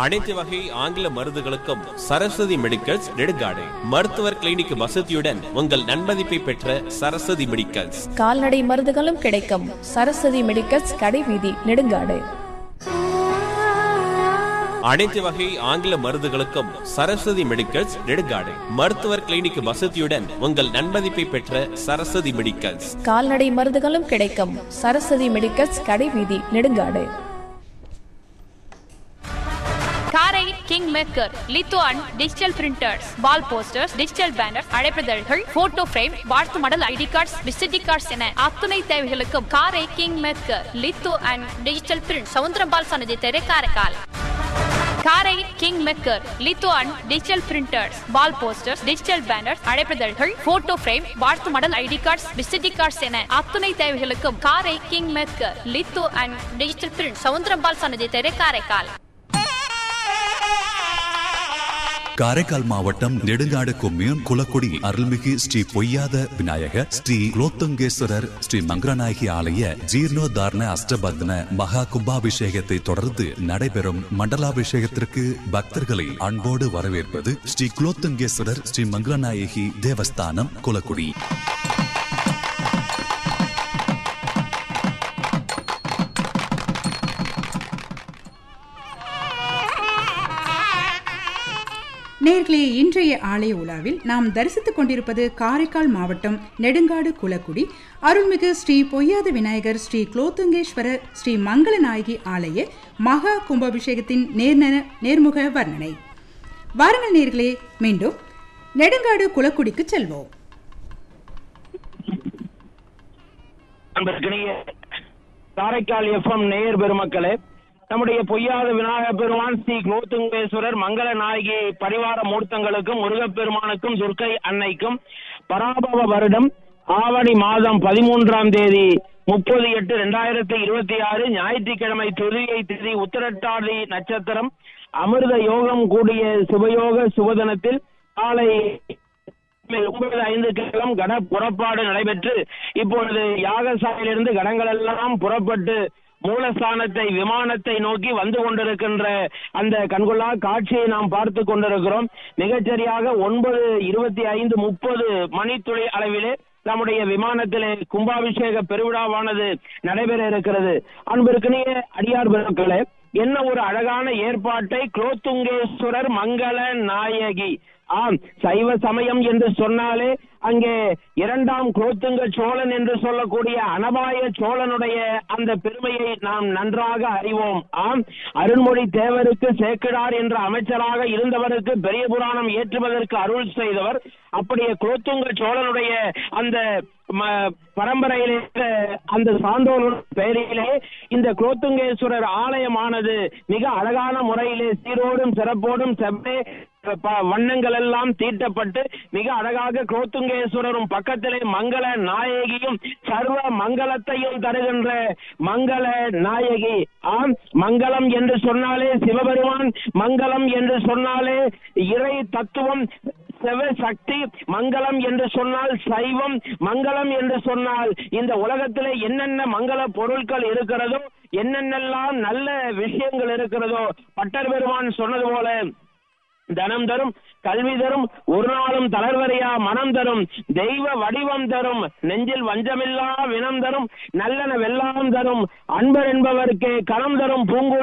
அனைத்து வகை ஆங்கில மருந்துகளுக்கும் சரஸ்வதி மெடிக்கல்ஸ் நெடுங்காடு மருத்துவர் கிளினிக் வசதியுடன் உங்கள் நன்மதிப்பை பெற்ற சரஸ்வதி மெடிக்கல்ஸ் கால்நடை மருந்துகளும் கிடைக்கும் சரஸ்வதி மெடிக்கல்ஸ் கடைவீதி நெடுங்காடு அனைத்து வகை ஆங்கில மருந்துகளுக்கும் சரஸ்வதி மெடிக்கல்ஸ் நெடுங்காடு மருத்துவர் கிளினிக் வசதியுடன் உங்கள் நன்மதிப்பை பெற்ற சரஸ்வதி மெடிக்கல்ஸ் கால்நடை மருந்துகளும் கிடைக்கும் சரஸ்வதி மெடிக்கல்ஸ் கடைவீதி Nedungadu Karai king maker litho and digital printers wall posters digital banners அழைப்பிதழ்கள் போட்டோ ஃப்ரேம் வாழ்த்து model ID cards visiting cards என அத்துணை தேவைகளுக்கும் Karai king maker litho and digital print Soundarambal சன்னதி தெரு Karaikal Karai king maker litho and digital printers wall posters digital banners அழைப்பிதழ்கள் photo frame வாழ்த்து model ID cards visiting cards என அத்துணை தேவைகளுக்கும் Karai king maker litho and digital print Soundarambal சன்னதி தெரு காரைக்கால் காரைக்கால் மாவட்டம் நெடுங்காடு கொம்யூன் குலக்குடி அருள்மிகு ஸ்ரீ பொய்யாத விநாயகர் ஸ்ரீ குலோத்தங்கேஸ்வரர் ஸ்ரீ மங்கரநாயகி ஆலய ஜீர்ணோத்தாரண அஷ்டபத்ன மகா கும்பாபிஷேகத்தை தொடர்ந்து நடைபெறும் மண்டலாபிஷேகத்திற்கு பக்தர்களை அன்போடு வரவேற்பது ஸ்ரீ குலோத்தங்கேஸ்வரர் ஸ்ரீ மங்கரநாயகி தேவஸ்தானம் குலக்குடி நேர்களே இன்றைய ஆலய உலாவில் நாம் தரிசித்துக் கொண்டிருப்பது காரைக்கால் மாவட்டம் நெடுங்காடு குலக்குடி அருள்மிகு ஸ்ரீ பொய்யாத விநாயகர் ஸ்ரீ குலோத்துங்கேஸ்வரர் ஸ்ரீ மங்களநாயகி ஆலய மகா கும்பாபிஷேகத்தின் நேர்நன நேர்முக வர்ணனை வாருங்கள் நேர்களே மீண்டும் நெடுங்காடு குலக்குடிக்கு செல்வோம் அன்பிற்கினிய காரைக்கால் எஃப்எம் நேயர் பெருமக்களே நம்முடைய பொய்யாத விநாயகர் பெருமான் ஸ்ரீ குலோத்துங்கேஸ்வரர் மங்கள நாயகி பரிவார மூர்த்தங்களுக்கும் முருகப்பெருமானுக்கும் துர்க்கை அன்னைக்கும் பராபவ வருடம் ஆவணி மாதம் பதிமூன்றாம் தேதி முப்பது எட்டு ரெண்டாயிரத்தி இருபத்தி ஆறு ஞாயிற்றுக்கிழமை துதியை திதி உத்திரட்டாதி நட்சத்திரம் அமிர்த யோகம் கூடிய சுபயோக சுபதனத்தில் காலை ஒன்பது ஐந்து கிழம் கட புறப்பாடு நடைபெற்று இப்பொழுது யாகசாலையிலிருந்து கடங்கள் எல்லாம் புறப்பட்டு மூலஸ்தானத்தை விமானத்தை நோக்கி வந்து கொண்டிருக்கின்ற அந்த கண்கொள்ளா காட்சியை நாம் பார்த்து கொண்டிருக்கிறோம் மிகச்சரியாக ஒன்பது இருபத்தி ஐந்து முப்பது மணித்துளி அளவிலே நம்முடைய விமானத்திலே கும்பாபிஷேக பெருவிழாவானது நடைபெற இருக்கிறது அன்பிற்கினிய அடியார் பெருக்களே என்ன ஒரு அழகான ஏற்பாட்டை குலோத்துங்கேஸ்வரர் மங்கள நாயகி ஆம் சைவ சமயம் என்று சொன்னாலே அங்கே இரண்டாம் குலோத்துங்க சோழன் என்று சொல்லக்கூடிய அனபாய சோழனுடைய அந்த பெருமையை நாம் நன்றாக அறிவோம் ஆம் அருண்மொழி தேவருக்கு சேக்கிடார் என்ற அமைச்சராக இருந்தவருக்கு பெரிய புராணம் ஏற்றுவதற்கு அருள் செய்தவர் அப்படியே குலோத்துங்க சோழனுடைய அந்த ம- பரம்பரையிலே அந்த சான்றோர் பெயரிலே இந்த குலோத்துங்கேஸ்வரர் ஆலயமானது மிக அழகான முறையிலே சீரோடும் சிறப்போடும் செவ்வே ப- வண்ணங்கள் எல்லாம் தீட்டப்பட்டு மிக அழகாக குலோத்துங்கேஸ்வரரும் பக்கத்திலே மங்கள நாயகியும் சர்வ மங்களத்தையும் தருகின்ற மங்கள நாயகி ஆம் மங்களம் என்று சொன்னாலே சிவபெருமான் மங்களம் என்று சொன்னாலே இறை தத்துவம் சிவ சக்தி மங்களம் என்று சொன்னால் சைவம் மங்களம் என்று சொன்னால் இந்த உலகத்திலே என்னென்ன மங்கள பொருட்கள் இருக்கிறதோ என்னென்னலாம் நல்ல விஷயங்கள் இருக்கிறதோ பட்டர் பெருமான் சொன்னது போல தனம் தரும் கல்வி தரும் ஒரு நாளும் தளர்வரையா மனம் தரும் தெய்வ வடிவம் தரும் நெஞ்சில் வஞ்சமில்லா வினம் தரும் நல்லன வெல்லாம் தரும் அன்பர் என்பவர்க்கே கணம் தரும் பூங்கோ